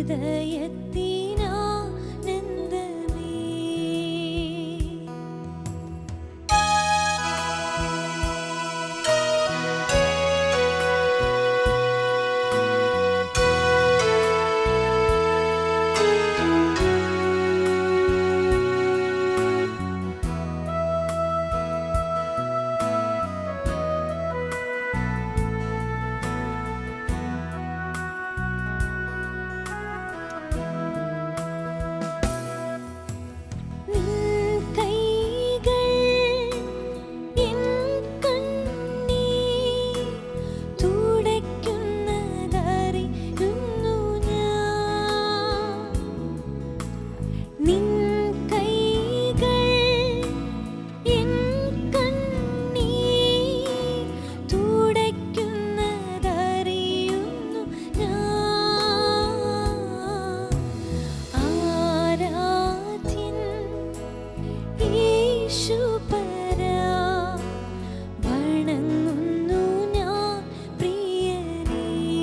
ഹൃദയത്തിനാനന്ദമേ നിൻ കൈകൾ എൻ കണ്ണീർ തുടയ്ക്കുന്നതറിയുന്നു ഞാൻ നിൻ കൈകൾ എൻ കണ്ണീർ തുടയ്ക്കുന്നതറിയുന്നു ഞാൻ ആരാധ്യൻ യേശുപരാ വണങ്ങുന്നു ഞാൻ പ്രിയനേ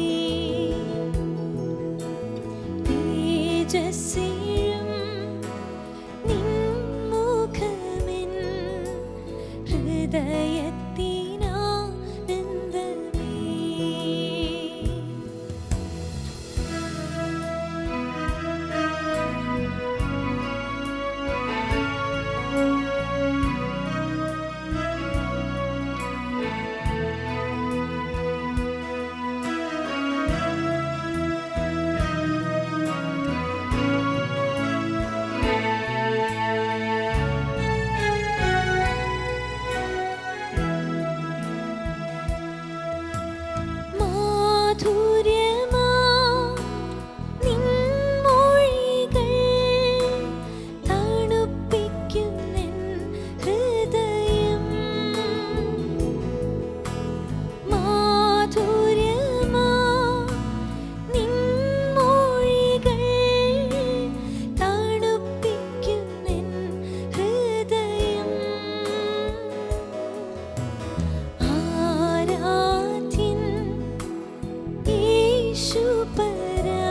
തേജസ്സിലും നിൻ മുഖമെൻ ഹൃദയത്തിനാനന്ദമേ മാധുര്യമാ നിൻ മൊഴികൾ തണുപ്പിക്കുന്നെൻ ഹൃദയം മാധുര്യമാ നിൻ മൊഴികൾ തണുപ്പിക്കുന്നെൻ ഹൃദയം ആരാധ്യൻ യേശുപരാ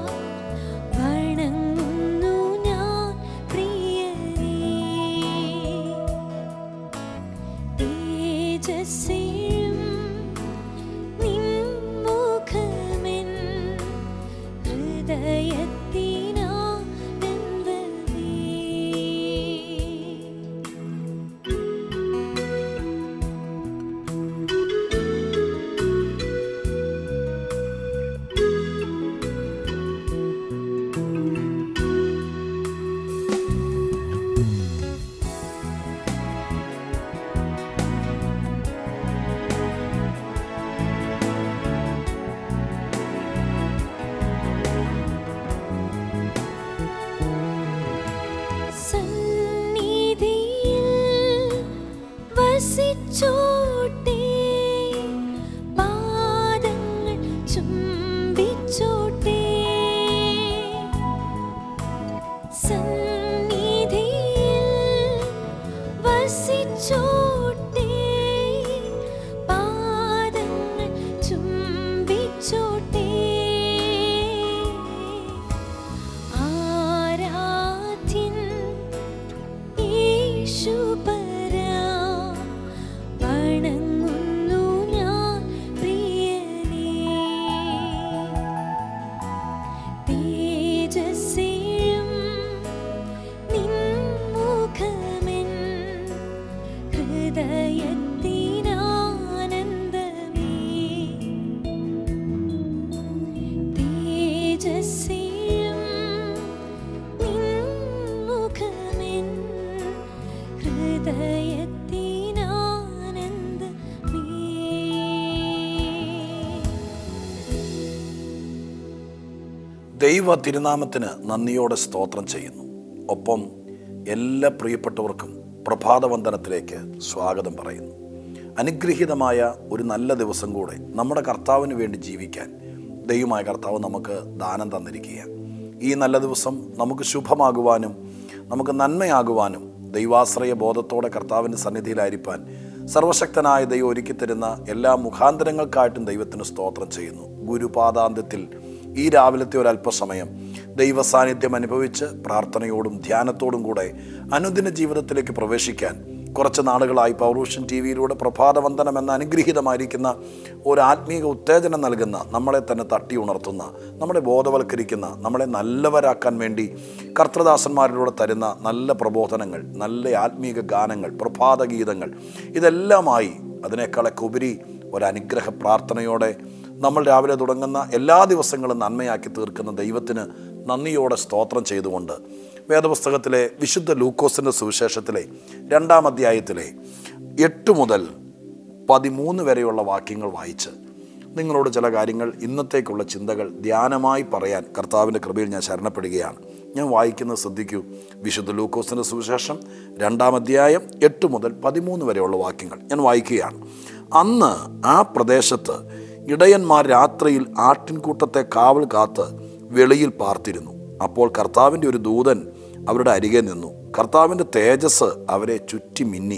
വണങ്ങുന്നു ഞാൻ പ്രിയനേ തേജസ്സിലും നിൻ മുഖമെൻ ഹൃദയത്തിനാനന്ദമേ സന്നിധിയിൽ വസിച്ചോട്ടെ പാദങ്ങൾ ചുംബിച്ചോട്ടെ സന്നിധിയിൽ വസിച്ചോട്ടെ പാദങ്ങൾ ചുംബിച്ചോട്ടെ ആരാധ്യൻ യേശുപരാ വണങ്ങുന്നു ഞാൻ പ്രിയനേ തേജസ്സിലും നിൻ മുഖമെൻ ഹൃദയത്തിനാനന്ദമേ തേജസ്സിലും നിൻ മുഖമെൻ ഹൃദയത്തിനാനന്ദമേ ദൈവ തിരുനാമത്തിന് നന്ദിയോടെ സ്തോത്രം ചെയ്യുന്നു ഒപ്പം എല്ലാ പ്രിയപ്പെട്ടവർക്കും പ്രഭാതവന്ദനത്തിലേക്ക് സ്വാഗതം പറയുന്നു അനുഗ്രഹീതമായ ഒരു നല്ല ദിവസം കൂടെ നമ്മുടെ കർത്താവിന് വേണ്ടി ജീവിക്കാൻ ദൈവമായ കർത്താവ് നമുക്ക് ദാനം തന്നിരിക്കുകയാണ് ഈ നല്ല ദിവസം നമുക്ക് ശുഭമാകുവാനും നമുക്ക് നന്മയാകുവാനും ദൈവാശ്രയ ബോധത്തോടെ കർത്താവിൻ്റെ സന്നിധിയിലായിരിക്കാൻ സർവശക്തനായ ദൈവം ഒരുക്കി തരുന്ന എല്ലാ മുഖാന്തരങ്ങൾക്കായിട്ടും ദൈവത്തിന് സ്തോത്രം ചെയ്യുന്നു ഗുരുപാദാന്ത്യത്തിൽ ഈ രാവിലത്തെ ഒരു അല്പസമയം ദൈവ സാന്നിധ്യം അനുഭവിച്ച് പ്രാർത്ഥനയോടും ധ്യാനത്തോടും കൂടെ അനുദിന ജീവിതത്തിലേക്ക് പ്രവേശിക്കാൻ കുറച്ച് നാളുകളായി പൗറൂഷൻ ടി വിയിലൂടെ പ്രഭാതവന്ദനം എന്ന അനുഗ്രഹീതമായിരിക്കുന്ന ഒരു ആത്മീക ഉത്തേജനം നൽകുന്ന നമ്മളെ തന്നെ തട്ടി ഉണർത്തുന്ന നമ്മളെ ബോധവൽക്കരിക്കുന്ന നമ്മളെ നല്ലവരാക്കാൻ വേണ്ടി കർത്തൃദാസന്മാരിലൂടെ തരുന്ന നല്ല പ്രബോധനങ്ങൾ നല്ല ആത്മീക ഗാനങ്ങൾ പ്രഭാത ഗീതങ്ങൾ ഇതെല്ലാമായി അതിനേക്കാളൊക്കെ ഉപരി ഒരു അനുഗ്രഹ പ്രാർത്ഥനയോടെ നമ്മൾ രാവിലെ തുടങ്ങുന്ന എല്ലാ ദിവസങ്ങളും നന്മയാക്കി തീർക്കുന്ന ദൈവത്തിന് നന്ദിയോടെ സ്തോത്രം ചെയ്തുകൊണ്ട് വേദപുസ്തകത്തിലെ വിശുദ്ധ ലൂക്കോസിൻ്റെ സുവിശേഷത്തിലെ രണ്ടാം അധ്യായത്തിലെ എട്ട് മുതൽ പതിമൂന്ന് വരെയുള്ള വാക്യങ്ങൾ വായിച്ച് നിങ്ങളോട് ചില കാര്യങ്ങൾ ഇന്നത്തേക്കുള്ള ചിന്തകൾ ധ്യാനമായി പറയാൻ കർത്താവിൻ്റെ കൃപയിൽ ഞാൻ ശരണപ്പെടുകയാണ് ഞാൻ വായിക്കുന്നത് ശ്രദ്ധിക്കൂ വിശുദ്ധ ലൂക്കോസിൻ്റെ സുവിശേഷം രണ്ടാം അധ്യായം എട്ട് മുതൽ പതിമൂന്ന് വരെയുള്ള വാക്യങ്ങൾ ഞാൻ വായിക്കുകയാണ് അന്ന് ആ പ്രദേശത്ത് ഇടയന്മാർ രാത്രിയിൽ ആട്ടിൻകൂട്ടത്തെ കാവൽ കാത്ത് വെളിയിൽ പാർത്തിരുന്നു അപ്പോൾ കർത്താവിൻ്റെ ഒരു ദൂതൻ അവരുടെ അരികെ നിന്നു കർത്താവിൻ്റെ തേജസ് അവരെ ചുറ്റി മിന്നി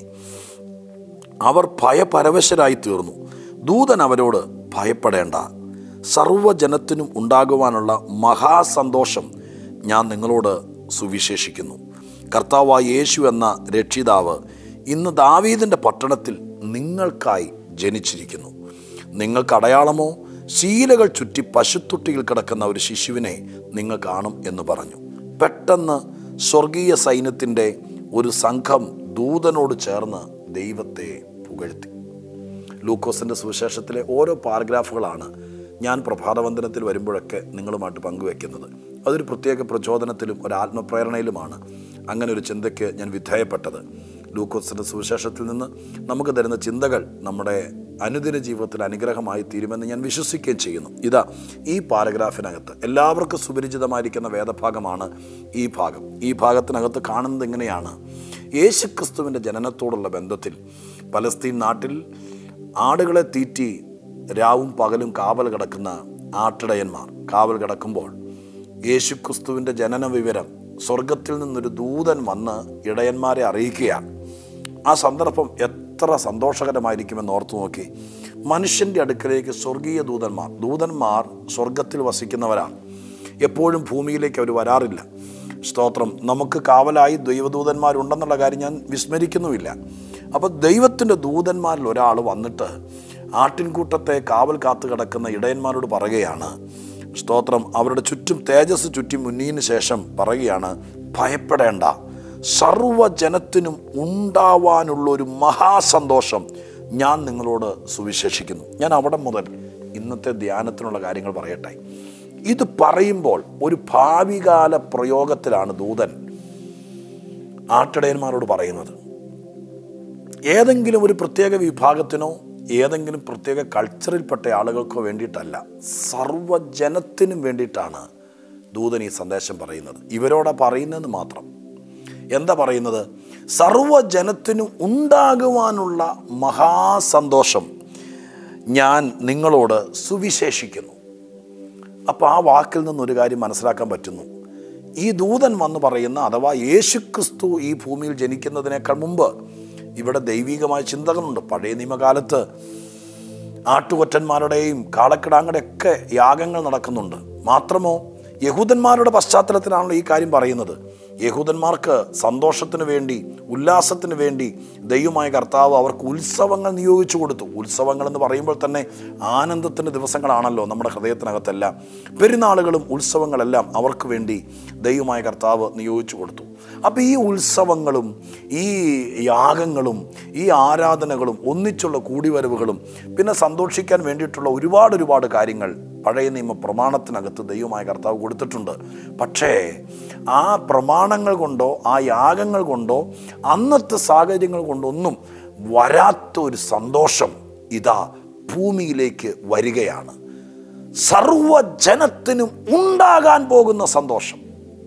അവർ ഭയപരവശരായി തീർന്നു ദൂതൻ അവരോട് ഭയപ്പെടേണ്ട സർവ്വജനത്തിനും ഉണ്ടാകുവാനുള്ള മഹാസന്തോഷം ഞാൻ നിങ്ങളോട് സുവിശേഷിക്കുന്നു കർത്താവായ യേശു എന്ന രക്ഷിതാവ് ഇന്ന് ദാവീദിൻ്റെ പട്ടണത്തിൽ നിങ്ങൾക്കായി ജനിച്ചിരിക്കുന്നു നിങ്ങൾക്ക് അടയാളമോ ശീലകൾ ചുറ്റി പശുത്തൊട്ടിയിൽ കിടക്കുന്ന ഒരു ശിശുവിനെ നിങ്ങൾ കാണും എന്ന് പറഞ്ഞു പെട്ടെന്ന് സ്വർഗീയ സൈന്യത്തിൻ്റെ ഒരു സംഘം ദൂതനോട് ചേർന്ന് ദൈവത്തെ പുകഴ്ത്തി ലൂക്കോസിൻ്റെ സുവിശേഷത്തിലെ ഓരോ പാരഗ്രാഫുകളാണ് ഞാൻ പ്രഭാതവന്ദനത്തിൽ വരുമ്പോഴൊക്കെ നിങ്ങളുമായിട്ട് പങ്കുവെക്കുന്നത് അതൊരു പ്രത്യേക പ്രചോദനത്തിലും ഒരു ആത്മപ്രേരണയിലുമാണ് അങ്ങനെ ഒരു ചിന്തയ്ക്ക് ഞാൻ വിധേയപ്പെട്ടത് ലൂക്കോസിൻ്റെ സുവിശേഷത്തിൽ നിന്ന് നമുക്ക് തരുന്ന ചിന്തകൾ നമ്മുടെ അനുദിന ജീവിതത്തിൽ അനുഗ്രഹമായി തീരുമെന്ന് ഞാൻ വിശ്വസിക്കുകയും ചെയ്യുന്നു ഇതാ ഈ പാരഗ്രാഫിനകത്ത് എല്ലാവർക്കും സുപരിചിതമായിരിക്കുന്ന വേദഭാഗമാണ് ഈ ഭാഗം ഈ ഭാഗത്തിനകത്ത് കാണുന്നത് എങ്ങനെയാണ് യേശുക്രിസ്തുവിൻ്റെ ജനനത്തോടുള്ള ബന്ധത്തിൽ പലസ്തീൻ നാട്ടിൽ ആടുകളെ തീറ്റി രാവും പകലും കാവൽ കിടക്കുന്ന ആട്ടിടയന്മാർ കാവൽ കിടക്കുമ്പോൾ യേശുക്രിസ്തുവിൻ്റെ ജനന വിവരം സ്വർഗത്തിൽ നിന്നൊരു ദൂതൻ വന്ന് ഇടയന്മാരെ അറിയിക്കുകയാണ് ആ സന്ദർഭം എത്ര സന്തോഷകരമായിരിക്കുമെന്ന് ഓർത്തു നോക്കി മനുഷ്യൻ്റെ അടുക്കലേക്ക് സ്വർഗീയ ദൂതന്മാർ ദൂതന്മാർ സ്വർഗത്തിൽ വസിക്കുന്നവരാണ് എപ്പോഴും ഭൂമിയിലേക്ക് അവർ വരാറില്ല സ്തോത്രം നമുക്ക് കാവലായി ദൈവദൂതന്മാരുണ്ടെന്നുള്ള കാര്യം ഞാൻ വിസ്മരിക്കുന്നുമില്ല അപ്പോൾ ദൈവത്തിൻ്റെ ദൂതന്മാരിൽ ഒരാൾ വന്നിട്ട് ആട്ടിൻകൂട്ടത്തെ കാവൽ കാത്തു കിടക്കുന്ന ഇടയന്മാരോട് പറയുകയാണ് സ്തോത്രം അവരുടെ ചുറ്റും തേജസ് ചുറ്റി മുന്നീന് ശേഷം പറയുകയാണ് ഭയപ്പെടേണ്ട സർവജനത്തിനും ഉണ്ടാവാനുള്ള ഒരു മഹാസന്തോഷം ഞാൻ നിങ്ങളോട് സുവിശേഷിക്കുന്നു ഞാൻ അവിടെ മുതൽ ഇന്നത്തെ ധ്യാനത്തിനുള്ള കാര്യങ്ങൾ പറയട്ടെ ഇത് പറയുമ്പോൾ ഒരു ഭാവികാല പ്രയോഗത്തിലാണ് ദൂതൻ ആട്ടിടയന്മാരോട് പറയുന്നത് ഏതെങ്കിലും ഒരു പ്രത്യേക വിഭാഗത്തിനോ ഏതെങ്കിലും പ്രത്യേക കൾച്ചറിൽപ്പെട്ട ആളുകൾക്കോ വേണ്ടിയിട്ടല്ല സർവജനത്തിനും വേണ്ടിയിട്ടാണ് ദൂതൻ ഈ സന്ദേശം പറയുന്നത് ഇവരോടാ പറയുന്നതെന്ന് മാത്രം എന്താ പറയുന്നത് സർവജനത്തിനും ഉണ്ടാകുവാനുള്ള മഹാസന്തോഷം ഞാൻ നിങ്ങളോട് സുവിശേഷിക്കുന്നു അപ്പോൾ ആ വാക്കിൽ നിന്നൊരു കാര്യം മനസ്സിലാക്കാൻ പറ്റുന്നു ഈ ദൂതൻ വന്ന് പറയുന്ന അഥവാ യേശുക്രിസ്തു ഈ ഭൂമിയിൽ ജനിക്കുന്നതിനേക്കാൾ മുമ്പ് ഇവിടെ ദൈവികമായ ചിന്തകളുണ്ട് പഴയ നിയമകാലത്ത് ആട്ടുകൊറ്റന്മാരുടെയും കാളക്കിടാങ്ങളുടെയൊക്കെ യാഗങ്ങൾ നടക്കുന്നുണ്ട് മാത്രമോ യഹൂദന്മാരുടെ പശ്ചാത്തലത്തിലാണല്ലോ ഈ കാര്യം പറയുന്നത് യഹൂദന്മാർക്ക് സന്തോഷത്തിന് വേണ്ടി ഉല്ലാസത്തിന് വേണ്ടി ദൈവമായ കർത്താവ് അവർക്ക് ഉത്സവങ്ങൾ നിയോഗിച്ചു കൊടുത്തു ഉത്സവങ്ങൾ എന്ന് പറയുമ്പോൾ തന്നെ ആനന്ദത്തിൻ്റെ ദിവസങ്ങളാണല്ലോ നമ്മുടെ ഹൃദയത്തിനകത്തെല്ലാം പെരുന്നാളുകളും ഉത്സവങ്ങളെല്ലാം അവർക്ക് വേണ്ടി ദൈവമായ കർത്താവ് നിയോഗിച്ചു കൊടുത്തു അപ്പോൾ ഈ ഉത്സവങ്ങളും ഈ യാഗങ്ങളും ഈ ആരാധനകളും ഒന്നിച്ചുള്ള കൂടിവരവുകളും പിന്നെ സന്തോഷിക്കാൻ വേണ്ടിയിട്ടുള്ള ഒരുപാട് ഒരുപാട് കാര്യങ്ങൾ പഴയ നിയമ പ്രമാണത്തിനകത്ത് ദൈവമായ കർത്താവ് കൊടുത്തിട്ടുണ്ട് പക്ഷേ ആ പ്രമാണങ്ങൾ കൊണ്ടോ ആ യാഗങ്ങൾ കൊണ്ടോ അന്നത്തെ സാഹചര്യങ്ങൾ കൊണ്ടൊന്നും വരാത്ത ഒരു സന്തോഷം ഇതാ ഭൂമിയിലേക്ക് വരികയാണ് സർവജനത്തിനും ഉണ്ടാകാൻ പോകുന്ന സന്തോഷം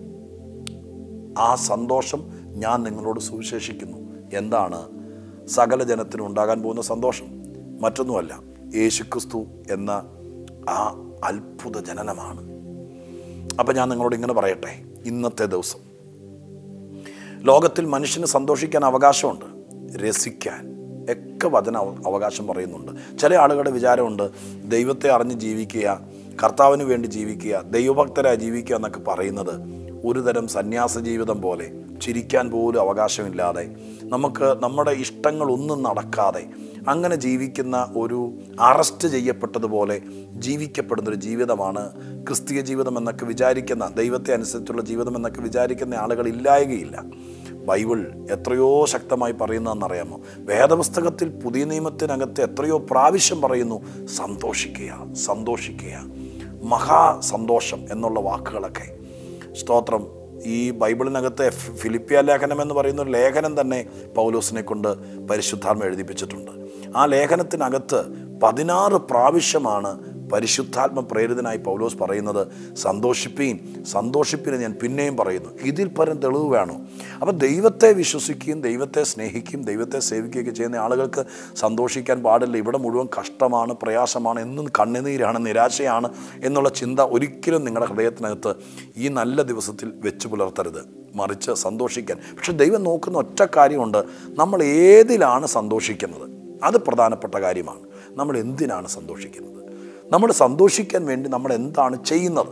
ആ സന്തോഷം ഞാൻ നിങ്ങളോട് സുവിശേഷിക്കുന്നു എന്താണ് സകല ജനത്തിനും ഉണ്ടാകാൻ പോകുന്ന സന്തോഷം മറ്റൊന്നുമല്ല യേശുക്രിസ്തു എന്ന ആ അത്ഭുത ജനനമാണ് അപ്പം ഞാൻ നിങ്ങളോട് ഇങ്ങനെ പറയട്ടെ ഇന്നത്തെ ദിവസം ലോകത്തിൽ മനുഷ്യന് സന്തോഷിക്കാൻ അവകാശമുണ്ട് രസിക്കാൻ ഒക്കെ വചന അവ- അവകാശം പറയുന്നുണ്ട് ചില ആളുകളുടെ വിചാരമുണ്ട് ദൈവത്തെ അറിഞ്ഞ് ജീവിക്കുക കർത്താവിന് വേണ്ടി ജീവിക്കുക ദൈവഭക്തരായി ജീവിക്കുക എന്നൊക്കെ പറയുന്നത് ഒരു തരം സന്യാസ ജീവിതം പോലെ ചിരിക്കാൻ പോലും അവകാശമില്ലാതെ നമുക്ക് നമ്മുടെ ഇഷ്ടങ്ങളൊന്നും നടക്കാതെ അങ്ങനെ ജീവിക്കുന്ന ഒരു അറസ്റ്റ് ചെയ്യപ്പെട്ടതുപോലെ ജീവിക്കപ്പെടുന്ന ഒരു ജീവിതമാണ് ക്രിസ്തീയ ജീവിതം എന്നൊക്കെ വിചാരിക്കുന്ന ദൈവത്തെ അനുസരിച്ചുള്ള ജീവിതം എന്നൊക്കെ വിചാരിക്കുന്ന ആളുകൾ ഇല്ലായകയില്ല ബൈബിൾ എത്രയോ ശക്തമായി പറയുന്നതെന്നറിയാമോ വേദപുസ്തകത്തിൽ പുതിയ നിയമത്തിനകത്ത് എത്രയോ പ്രാവശ്യം പറയുന്നു സന്തോഷിക്കുക സന്തോഷിക്കുക മഹാ സന്തോഷം എന്നുള്ള വാക്കുകളൊക്കെ സ്തോത്രം ഈ ബൈബിളിനകത്ത് എഫ് ഫിലിപ്പിയ ലേഖനം എന്ന് പറയുന്ന ഒരു ലേഖനം തന്നെ പൗലോസിനെ കൊണ്ട് പരിശുദ്ധാത്മ എഴുതിപ്പിച്ചിട്ടുണ്ട് ആ ലേഖനത്തിനകത്ത് പതിനാറ് പ്രാവശ്യമാണ് പരിശുദ്ധാത്മ പ്രേരിതനായി പൗലോസ് പറയുന്നത് സന്തോഷിപ്പീൻ സന്തോഷിപ്പിന് ഞാൻ പിന്നെയും പറയുന്നു ഇതിൽ പരം തെളിവ് വേണോ അപ്പം ദൈവത്തെ വിശ്വസിക്കുകയും ദൈവത്തെ സ്നേഹിക്കുകയും ദൈവത്തെ സേവിക്കുകയൊക്കെ ചെയ്യുന്ന ആളുകൾക്ക് സന്തോഷിക്കാൻ പാടില്ല ഇവിടെ മുഴുവൻ കഷ്ടമാണ് പ്രയാസമാണ് എന്നും കണ്ണുനീരാണ് നിരാശയാണ് എന്നുള്ള ചിന്ത ഒരിക്കലും നിങ്ങളുടെ ഹൃദയത്തിനകത്ത് ഈ നല്ല ദിവസത്തിൽ വെച്ച് പുലർത്തരുത് മറിച്ച് സന്തോഷിക്കാൻ പക്ഷെ ദൈവം നോക്കുന്ന ഒറ്റ കാര്യമുണ്ട് നമ്മൾ ഏതിലാണ് സന്തോഷിക്കുന്നത് അത് പ്രധാനപ്പെട്ട കാര്യമാണ് നമ്മൾ എന്തിനാണ് സന്തോഷിക്കുന്നത് നമ്മൾ സന്തോഷിക്കാൻ വേണ്ടി നമ്മൾ എന്താണ് ചെയ്യുന്നത്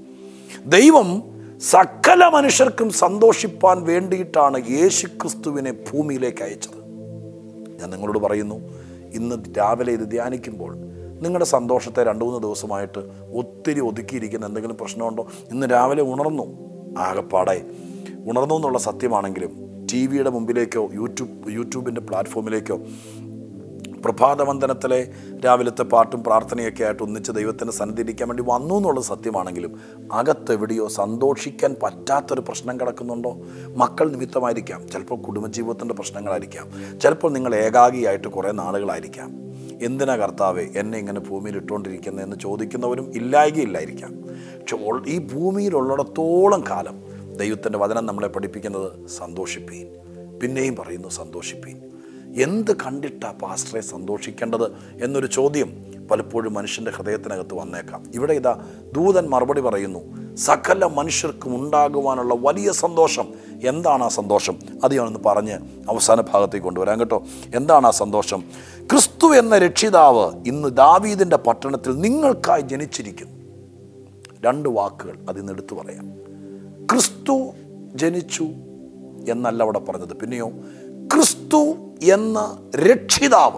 ദൈവം സകല മനുഷ്യർക്കും സന്തോഷിപ്പാൻ വേണ്ടിയിട്ടാണ് യേശു ക്രിസ്തുവിനെ ഭൂമിയിലേക്ക് അയച്ചത് ഞാൻ നിങ്ങളോട് പറയുന്നു ഇന്ന് രാവിലെ ഇത് ധ്യാനിക്കുമ്പോൾ നിങ്ങളുടെ സന്തോഷത്തെ രണ്ട് മൂന്ന് ദിവസമായിട്ട് ഒത്തിരി ഒതുക്കിയിരിക്കുന്ന എന്തെങ്കിലും പ്രശ്നമുണ്ടോ ഇന്ന് രാവിലെ ഉണർന്നു ആകപ്പാടെ ഉണർന്നു എന്നുള്ള സത്യമാണെങ്കിലും ടി വിയുടെ മുമ്പിലേക്കോ യൂട്യൂബ് യൂട്യൂബിൻ്റെ പ്ലാറ്റ്ഫോമിലേക്കോ പ്രഭാതവന്ദനത്തിലെ രാവിലത്തെ പാട്ടും പ്രാർത്ഥനയൊക്കെ ആയിട്ട് ഒന്നിച്ച് ദൈവത്തിന് സന്നിധിരിക്കാൻ വേണ്ടി വന്നു എന്നുള്ളത് സത്യമാണെങ്കിലും അകത്തെവിടെയോ സന്തോഷിക്കാൻ പറ്റാത്തൊരു പ്രശ്നം കിടക്കുന്നുണ്ടോ മക്കൾ നിമിത്തമായിരിക്കാം ചിലപ്പോൾ കുടുംബജീവിതത്തിൻ്റെ പ്രശ്നങ്ങളായിരിക്കാം ചിലപ്പോൾ നിങ്ങൾ ഏകാഗിയായിട്ട് കുറേ നാളുകളായിരിക്കാം എന്തിനാ കർത്താവെ എന്നെ ഇങ്ങനെ ഭൂമിയിൽ ഇട്ടുകൊണ്ടിരിക്കുന്നത് എന്ന് ചോദിക്കുന്നവരും ഇല്ലായികയില്ലായിരിക്കാം പക്ഷെ ഉൾ- ഈ ഭൂമിയിലുള്ളിടത്തോളം കാലം ദൈവത്തിൻ്റെ വചനം നമ്മളെ പഠിപ്പിക്കുന്നത് സന്തോഷിപ്പീൻ പിന്നെയും പറയുന്നു സന്തോഷിപ്പീൻ എന്ത് കണ്ടിട്ടാ പാസ്റ്ററെ സന്തോഷിക്കേണ്ടത് എന്നൊരു ചോദ്യം പലപ്പോഴും മനുഷ്യൻ്റെ ഹൃദയത്തിനകത്ത് വന്നേക്കാം ഇവിടെ ഇതാ ദൂതൻ മറുപടി പറയുന്നു സകല മനുഷ്യർക്കും ഉണ്ടാകുവാനുള്ള വലിയ സന്തോഷം എന്താണ് ആ സന്തോഷം അത് ഞാനൊന്ന് പറഞ്ഞ് അവസാന ഭാഗത്തേക്ക് കൊണ്ടുവരാം കേട്ടോ എന്താണ് ആ സന്തോഷം ക്രിസ്തു എന്ന രക്ഷിതാവ് ഇന്ന് ദാവീദിൻ്റെ പട്ടണത്തിൽ നിങ്ങൾക്കായി ജനിച്ചിരിക്കുന്നു രണ്ട് വാക്കുകൾ അതിന്ന് എടുത്തു പറയാം ക്രിസ്തു ജനിച്ചു എന്നല്ല അവിടെ പറഞ്ഞത് പിന്നെയോ ക്രിസ്തു എന്ന രക്ഷിതാവ്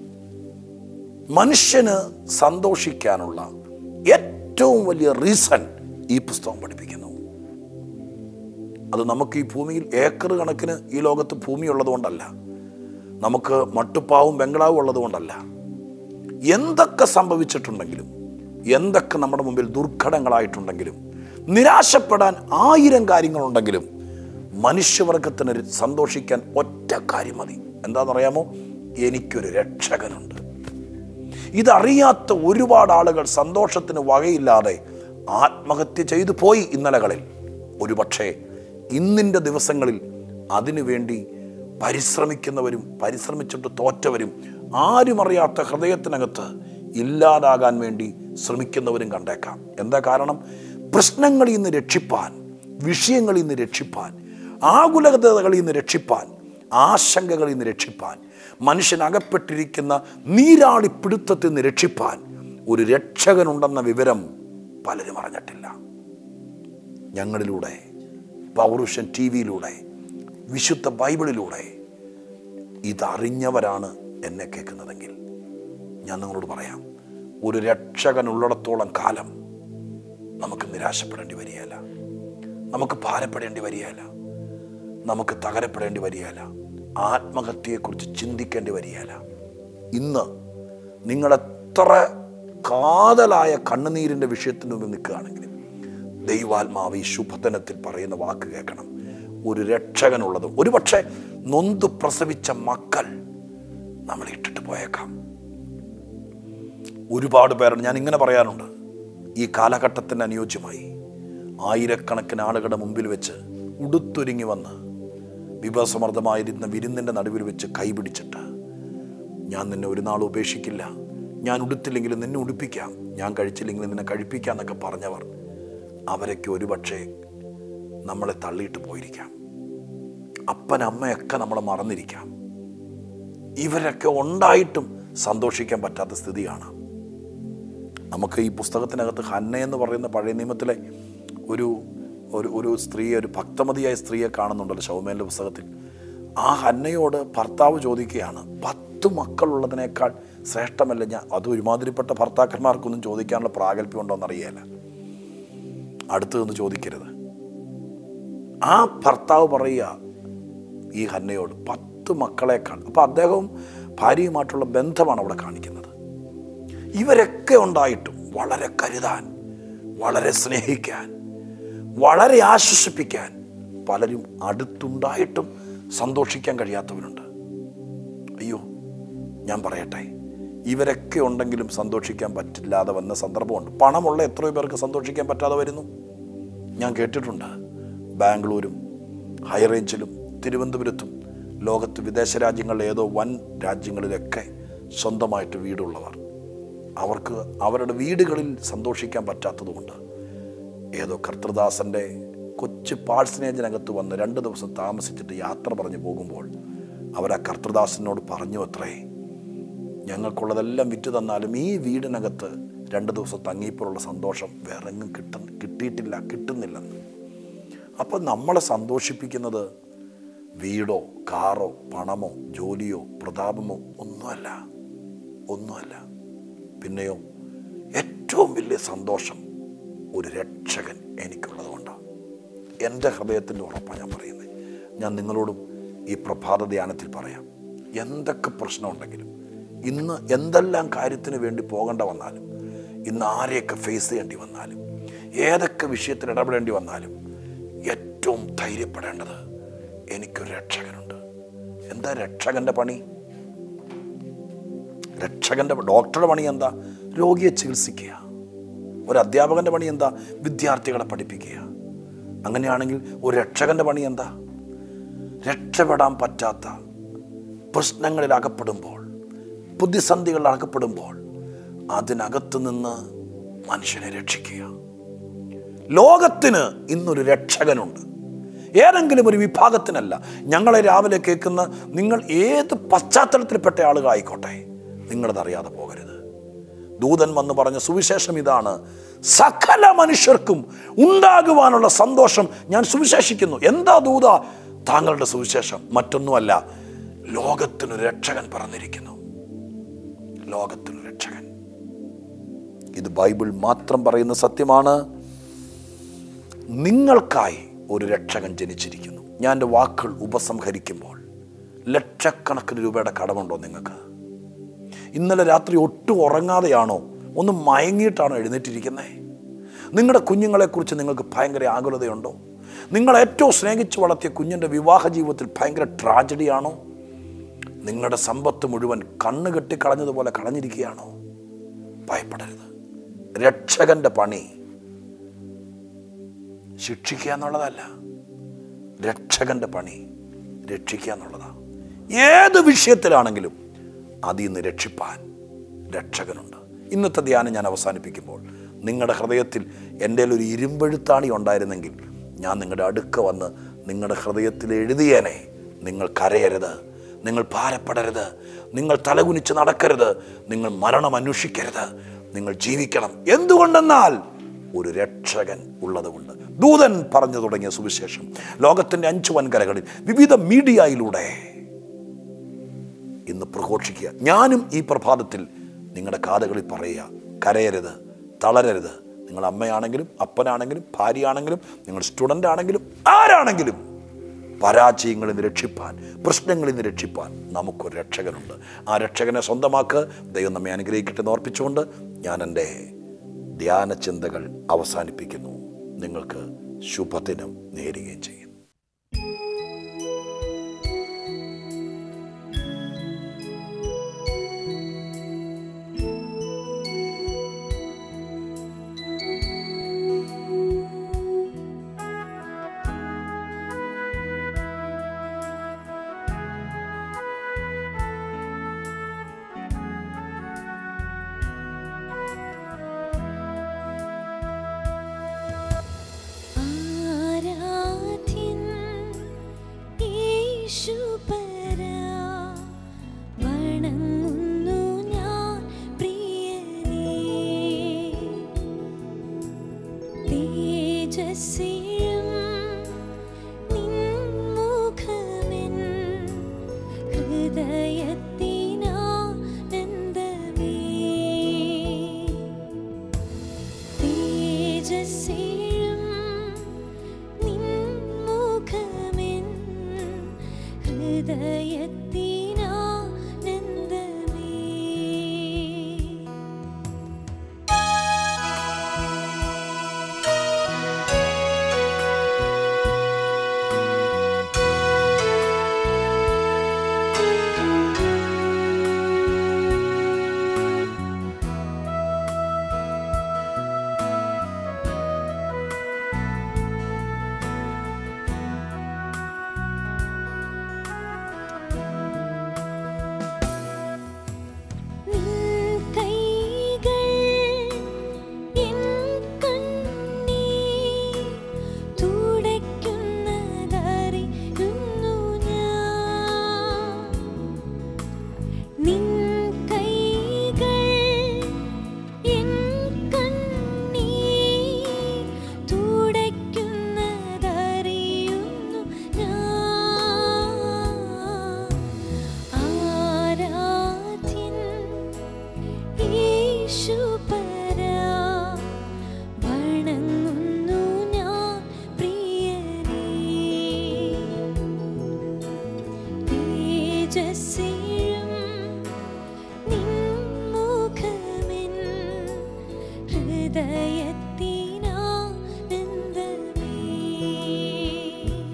മനുഷ്യന് സന്തോഷിക്കാനുള്ള ഏറ്റവും വലിയ റീസൺ ഈ പുസ്തകം പഠിപ്പിക്കുന്നു അത് നമുക്ക് ഈ ഭൂമിയിൽ ഏക്കർ കണക്കിന് ഈ ലോകത്ത് ഭൂമി ഉള്ളതുകൊണ്ടല്ല നമുക്ക് മട്ടുപ്പാവും ബംഗ്ലാവും ഉള്ളതുകൊണ്ടല്ല എന്തൊക്കെ സംഭവിച്ചിട്ടുണ്ടെങ്കിലും എന്തൊക്കെ നമ്മുടെ മുമ്പിൽ ദുർഘടങ്ങളായിട്ടുണ്ടെങ്കിലും നിരാശപ്പെടാൻ ആയിരം കാര്യങ്ങളുണ്ടെങ്കിലും മനുഷ്യവർഗത്തിന് ഒരു സന്തോഷിക്കാൻ ഒറ്റ കാര്യം മതി എന്താണെന്നറിയാമോ എനിക്കൊരു രക്ഷകനുണ്ട് ഇതറിയാത്ത ഒരുപാട് ആളുകൾ സന്തോഷത്തിന് വകയില്ലാതെ ആത്മഹത്യ ചെയ്തു പോയി ഇന്നലകളിൽ ഒരുപക്ഷെ ഇന്നിൻ്റെ ദിവസങ്ങളിൽ അതിനുവേണ്ടി പരിശ്രമിക്കുന്നവരും പരിശ്രമിച്ചിട്ട് തോറ്റവരും ആരും അറിയാത്ത ഹൃദയത്തിനകത്ത് ഇല്ലാതാകാൻ വേണ്ടി ശ്രമിക്കുന്നവരും കണ്ടേക്കാം എന്താ കാരണം പ്രശ്നങ്ങളിൽ നിന്ന് രക്ഷിപ്പാൻ വിഷയങ്ങളിൽ നിന്ന് രക്ഷിപ്പാൻ ആകുലതകളിൽ നിന്ന് രക്ഷിപ്പാൻ ആശങ്കകളിൽ നിന്ന് രക്ഷിപ്പാൻ മനുഷ്യൻ അകപ്പെട്ടിരിക്കുന്ന നീരാളി പിടുത്തത്തിൽ നിന്ന് രക്ഷിപ്പാൻ ഒരു രക്ഷകനുണ്ടെന്ന വിവരം പലരും അറിഞ്ഞിട്ടില്ല ഞങ്ങളിലൂടെ പൗരുഷൻ ടി വിയിലൂടെ വിശുദ്ധ ബൈബിളിലൂടെ ഇതറിഞ്ഞവരാണ് എന്നെ കേൾക്കുന്നതെങ്കിൽ ഞാൻ നിങ്ങളോട് പറയാം ഒരു രക്ഷകനുള്ളിടത്തോളം കാലം നമുക്ക് നിരാശപ്പെടേണ്ടി വരികയില്ല നമുക്ക് ഭാരപ്പെടേണ്ടി വരികയില്ല നമുക്ക് തകരപ്പെടേണ്ടി വരികയില്ല ആത്മഹത്യയെക്കുറിച്ച് ചിന്തിക്കേണ്ടി വരികയില്ല ഇന്ന് നിങ്ങളെത്ര കാതലായ കണ്ണുനീരിൻ്റെ വിഷയത്തിന് മുമ്പിൽ നിൽക്കുകയാണെങ്കിലും ദൈവാത്മാവ് ഈ ശുഭതനത്തിൽ പറയുന്ന വാക്ക് കേൾക്കണം ഒരു രക്ഷകനുള്ളതും ഒരു പക്ഷേ നൊന്ത് പ്രസവിച്ച മക്കൾ നമ്മളെ ഇട്ടിട്ട് പോയേക്കാം ഒരുപാട് പേരുണ്ട് ഞാൻ ഇങ്ങനെ പറയാറുണ്ട് ഈ കാലഘട്ടത്തിന് അനുയോജ്യമായി ആയിരക്കണക്കിന് ആളുകളുടെ മുമ്പിൽ വെച്ച് ഉടുത്തൊരുങ്ങി വന്ന് വിഭവസമൃദ്ധമായിരുന്ന വിരുന്നിൻ്റെ നടുവിൽ വെച്ച് കൈപിടിച്ചിട്ട് ഞാൻ നിന്നെ ഒരു നാൾ ഉപേക്ഷിക്കില്ല ഞാൻ ഉടുത്തില്ലെങ്കിലും നിന്നെ ഉടുപ്പിക്കാം ഞാൻ കഴിച്ചില്ലെങ്കിലും നിന്നെ കഴിപ്പിക്കാം എന്നൊക്കെ പറഞ്ഞവർ അവരൊക്കെ ഒരുപക്ഷെ നമ്മളെ തള്ളിയിട്ട് പോയിരിക്കാം അപ്പൻ അമ്മയൊക്കെ നമ്മളെ മറന്നിരിക്കാം ഇവരൊക്കെ ഉണ്ടായിട്ടും സന്തോഷിക്കാൻ പറ്റാത്ത സ്ഥിതിയാണ് നമുക്ക് ഈ പുസ്തകത്തിനകത്ത് ഹന്ന എന്ന് പറയുന്ന പഴയ നിയമത്തിലെ ഒരു ഒരു ഒരു സ്ത്രീയെ ഒരു ഭക്തമതിയായ സ്ത്രീയെ കാണുന്നുണ്ടല്ലോ ശൗമേൻ്റെ പുസ്തകത്തിൽ ആ ഹന്നയോട് ഭർത്താവ് ചോദിക്കുകയാണ് പത്ത് മക്കളുള്ളതിനേക്കാൾ ശ്രേഷ്ഠമല്ല ഞാൻ അത് ഒരുമാതിരിപ്പെട്ട ഭർത്താക്കന്മാർക്കൊന്നും ചോദിക്കാനുള്ള പ്രാഗൽഭ്യം ഉണ്ടോ എന്നറിയാല അടുത്ത് നിന്ന് ചോദിക്കരുത് ആ ഭർത്താവ് പറയുക ഈ ഹന്നയോട് പത്ത് മക്കളെക്കാൾ അപ്പം അദ്ദേഹവും ഭാര്യയുമായിട്ടുള്ള ബന്ധമാണ് അവിടെ കാണിക്കുന്നത് ഇവരൊക്കെ ഉണ്ടായിട്ടും വളരെ കരുതാൻ വളരെ സ്നേഹിക്കാൻ വളരെ ആശ്വസിപ്പിക്കാൻ പലരും അടുത്തുണ്ടായിട്ടും സന്തോഷിക്കാൻ കഴിയാത്തവരുണ്ട് അയ്യോ ഞാൻ പറയട്ടെ ഇവരൊക്കെ ഉണ്ടെങ്കിലും സന്തോഷിക്കാൻ പറ്റില്ലാതെ വന്ന സന്ദർഭമുണ്ട് പണമുള്ള എത്രയോ പേർക്ക് സന്തോഷിക്കാൻ പറ്റാതെ വരുന്നു ഞാൻ കേട്ടിട്ടുണ്ട് ബാംഗ്ലൂരും ഹൈറേഞ്ചിലും തിരുവനന്തപുരത്തും ലോകത്ത് വിദേശ രാജ്യങ്ങളിലെ ഏതോ വൻ രാജ്യങ്ങളിലൊക്കെ സ്വന്തമായിട്ട് വീടുള്ളവർ അവർക്ക് അവരുടെ വീടുകളിൽ സന്തോഷിക്കാൻ പറ്റാത്തതുകൊണ്ട് ഏതോ കർത്തൃദാസൻ്റെ കൊച്ചു പാഴ്സനേജിനകത്ത് വന്ന് രണ്ട് ദിവസം താമസിച്ചിട്ട് യാത്ര പറഞ്ഞു പോകുമ്പോൾ അവർ ആ കർത്തൃദാസനോട് പറഞ്ഞു അത്രേ ഞങ്ങൾക്കുള്ളതെല്ലാം വിറ്റ് തന്നാലും ഈ വീടിനകത്ത് രണ്ട് ദിവസം തങ്ങിയപ്പോഴുള്ള സന്തോഷം വേറെ എങ്ങും കിട്ട കിട്ടിയിട്ടില്ല കിട്ടുന്നില്ലെന്ന് അപ്പം നമ്മളെ സന്തോഷിപ്പിക്കുന്നത് വീടോ കാറോ പണമോ ജോലിയോ പ്രതാപമോ ഒന്നുമല്ല ഒന്നുമല്ല പിന്നെയോ ഏറ്റവും വലിയ സന്തോഷം ഒരു രക്ഷകൻ എനിക്കുള്ളത് കൊണ്ടാണ് എൻ്റെ ഹൃദയത്തിൻ്റെ ഉറപ്പാണ് ഞാൻ പറയുന്നത് ഞാൻ നിങ്ങളോടും ഈ പ്രഭാത ധ്യാനത്തിൽ പറയാം എന്തൊക്കെ പ്രശ്നമുണ്ടെങ്കിലും ഇന്ന് എന്തെല്ലാം കാര്യത്തിന് വേണ്ടി പോകേണ്ട വന്നാലും ഇന്ന് ആരെയൊക്കെ ഫേസ് ചെയ്യേണ്ടി വന്നാലും ഏതൊക്കെ വിഷയത്തിൽ ഇടപെടേണ്ടി വന്നാലും ഏറ്റവും ധൈര്യപ്പെടേണ്ടത് എനിക്കൊരു രക്ഷകനുണ്ട് എന്താ രക്ഷകൻ്റെ പണി രക്ഷകൻ്റെ ഡോക്ടറുടെ പണി എന്താ രോഗിയെ ചികിത്സിക്കുക ഒരു അധ്യാപകൻ്റെ പണി എന്താ വിദ്യാർത്ഥികളെ പഠിപ്പിക്കുക അങ്ങനെയാണെങ്കിൽ ഒരു രക്ഷകൻ്റെ പണി എന്താ രക്ഷപ്പെടാൻ പറ്റാത്ത പ്രശ്നങ്ങളിൽ അകപ്പെടുമ്പോൾ പ്രതിസന്ധികളിൽ അകപ്പെടുമ്പോൾ അതിനകത്ത് നിന്ന് മനുഷ്യനെ രക്ഷിക്കുക ലോകത്തിന് ഇന്നൊരു രക്ഷകനുണ്ട് ഏതെങ്കിലും ഒരു വിഭാഗത്തിനല്ല ഞങ്ങളെ രാവിലെ കേൾക്കുന്ന നിങ്ങൾ ഏത് പശ്ചാത്തലത്തിൽപ്പെട്ട ആളുകളായിക്കോട്ടെ നിങ്ങളതറിയാതെ പോകരുത് ദൂതൻ വന്ന് പറഞ്ഞ സുവിശേഷം ഇതാണ് സകല മനുഷ്യർക്കും ഉണ്ടാകുവാനുള്ള സന്തോഷം ഞാൻ സുവിശേഷിക്കുന്നു എന്താ ദൂത താങ്കളുടെ സുവിശേഷം മറ്റൊന്നുമല്ല ലോകത്തിനൊരു രക്ഷകൻ പറഞ്ഞിരിക്കുന്നു ലോകത്തിനൊരു രക്ഷകൻ ഇത് ബൈബിൾ മാത്രം പറയുന്ന സത്യമാണ് നിങ്ങൾക്കായി ഒരു രക്ഷകൻ ജനിച്ചിരിക്കുന്നു ഞാൻ എൻ്റെ വാക്കുകൾ ഉപസംഹരിക്കുമ്പോൾ ലക്ഷക്കണക്കിന് രൂപയുടെ കടമുണ്ടോ നിങ്ങൾക്ക് ഇന്നലെ രാത്രി ഒട്ടും ഉറങ്ങാതെയാണോ ഒന്ന് മയങ്ങിയിട്ടാണോ എഴുന്നേറ്റിരിക്കുന്നത് നിങ്ങളുടെ കുഞ്ഞുങ്ങളെക്കുറിച്ച് നിങ്ങൾക്ക് ഭയങ്കര ആകുലതയുണ്ടോ നിങ്ങൾ ഏറ്റവും സ്നേഹിച്ച് വളർത്തിയ കുഞ്ഞിൻ്റെ വിവാഹ ജീവിതത്തിൽ ഭയങ്കര ട്രാജഡിയാണോ നിങ്ങളുടെ സമ്പത്ത് മുഴുവൻ കണ്ണ് കെട്ടിക്കളഞ്ഞതുപോലെ കളഞ്ഞിരിക്കുകയാണോ ഭയപ്പെടരുത് രക്ഷകന്റെ പണി ശിക്ഷിക്കുക എന്നുള്ളതല്ല രക്ഷകന്റെ പണി രക്ഷിക്കുക എന്നുള്ളതാണ് ഏത് വിഷയത്തിലാണെങ്കിലും അതിൽ നിന്ന് രക്ഷിപ്പാൻ രക്ഷകനുണ്ട് ഇന്നത്തെ ധ്യാനം ഞാൻ അവസാനിപ്പിക്കുമ്പോൾ നിങ്ങളുടെ ഹൃദയത്തിൽ എൻ്റെ ഒരു ഇരുമ്പെഴുത്താണി ഉണ്ടായിരുന്നെങ്കിൽ ഞാൻ നിങ്ങളുടെ അടുക്ക വന്ന് നിങ്ങളുടെ ഹൃദയത്തിൽ എഴുതിയേനെ നിങ്ങൾ കരയരുത് നിങ്ങൾ ഭാരപ്പെടരുത് നിങ്ങൾ തലകുനിച്ച് നടക്കരുത് നിങ്ങൾ മരണം അന്വേഷിക്കരുത് നിങ്ങൾ ജീവിക്കണം എന്തുകൊണ്ടെന്നാൽ ഒരു രക്ഷകൻ ഉള്ളതുകൊണ്ട് ദൂതൻ പറഞ്ഞു തുടങ്ങിയ സുവിശേഷം ലോകത്തിൻ്റെ അഞ്ച് വൻകരകളിൽ വിവിധ മീഡിയയിലൂടെ ഇന്ന് പ്രഘോഷിക്കുക ഞാനും ഈ പ്രഭാതത്തിൽ നിങ്ങളുടെ കാതുകളിൽ പറയുക കരയരുത് തളരരുത് നിങ്ങൾ അമ്മയാണെങ്കിലും അപ്പനാണെങ്കിലും ഭാര്യയാണെങ്കിലും നിങ്ങൾ സ്റ്റുഡൻ്റ് ആണെങ്കിലും ആരാണെങ്കിലും പരാജയങ്ങളിൽ നിന്ന് രക്ഷിപ്പാൻ പ്രശ്നങ്ങളിൽ നിന്ന് രക്ഷിപ്പാൻ നമുക്കൊരു രക്ഷകനുണ്ട് ആ രക്ഷകനെ സ്വന്തമാക്ക് ദൈവം നമ്മെ അനുഗ്രഹിക്കട്ടെ എന്ന് ഓർപ്പിച്ചുകൊണ്ട് ഞാൻ എൻ്റെ ധ്യാന ചിന്തകൾ അവസാനിപ്പിക്കുന്നു നിങ്ങൾക്ക് ശുഭദിനം നേരുകയും ചെയ്യും ആരാധ്യൻ തേജസ്സിലും നിൻമുഖമെൻ ഹൃദയത്തിനാനന്ദമേ തേജസ്സിലും നിൻമുഖമെൻ ഹൃദയത്തിനാനന്ദമേ നിൻ കൈകൾ എൻ കണ്ണീർ തുടയ്ക്കുന്നതറിയുന്നു ഞാൻ നിൻ കൈകൾ എൻ കണ്ണീർ തുടയ്ക്കുന്നതറിയുന്നു ഞാൻ ആരാധ്യൻ യേശുപരാ വണങ്ങുന്നു ഞാൻ പ്രിയനേ തേജസ്സിലും നിൻമുഖമെൻ ഹൃദയത്തിനാനന്ദമേ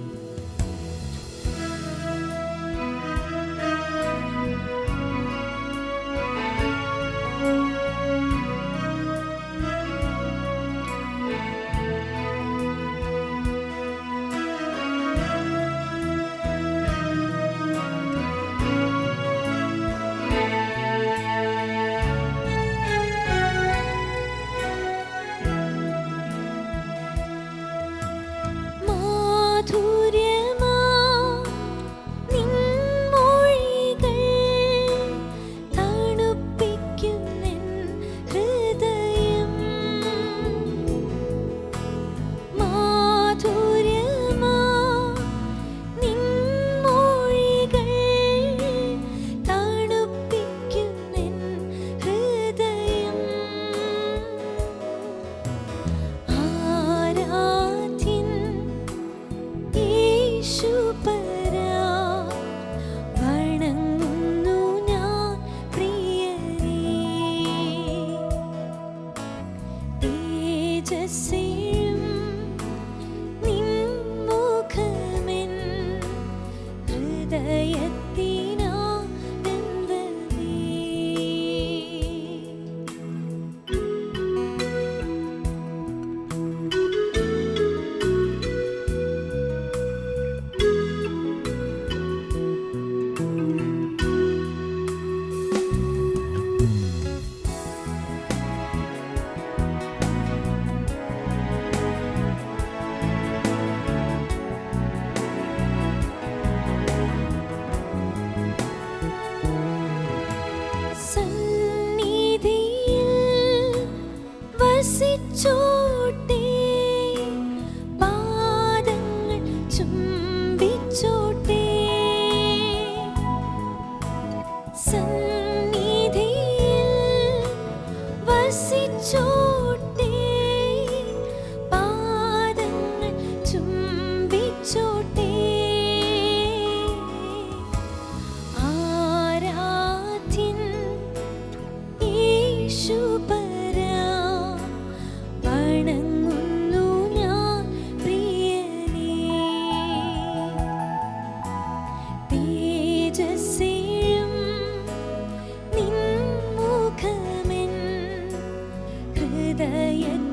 മാധുര്യമാ നിൻമൊഴികൾ തണുപ്പിക്കുന്നെൻ ഹൃദയം മാധുര്യമാ നിൻമൊഴികൾ തണുപ്പിക്കുന്നെൻ ഹൃദയം ആരാധ്യൻ യേശുപരാ വണങ്ങുന്നു ഞാൻ പ്രിയനേ തേജസ്സിലും നിൻമുഖമെൻ ഹൃദയത്തിനാനന്ദമേ സന്നിധിയിൽ വസിച്ചോട്ടെ പാദങ്ങൾ ചുംബിച്ചോട്ടെ സന്നിധിയിൽ വസിച്ചോട്ടെ പാദങ്ങൾ ചുംബിച്ചോട്ടെ ആരാധ്യൻ യേശുപരാ വണങ്ങുന്നു ഞാൻ പ്രിയനേ തേജസ്സിലും നിൻമുഖമെൻ ഹൃദയത്തിൽ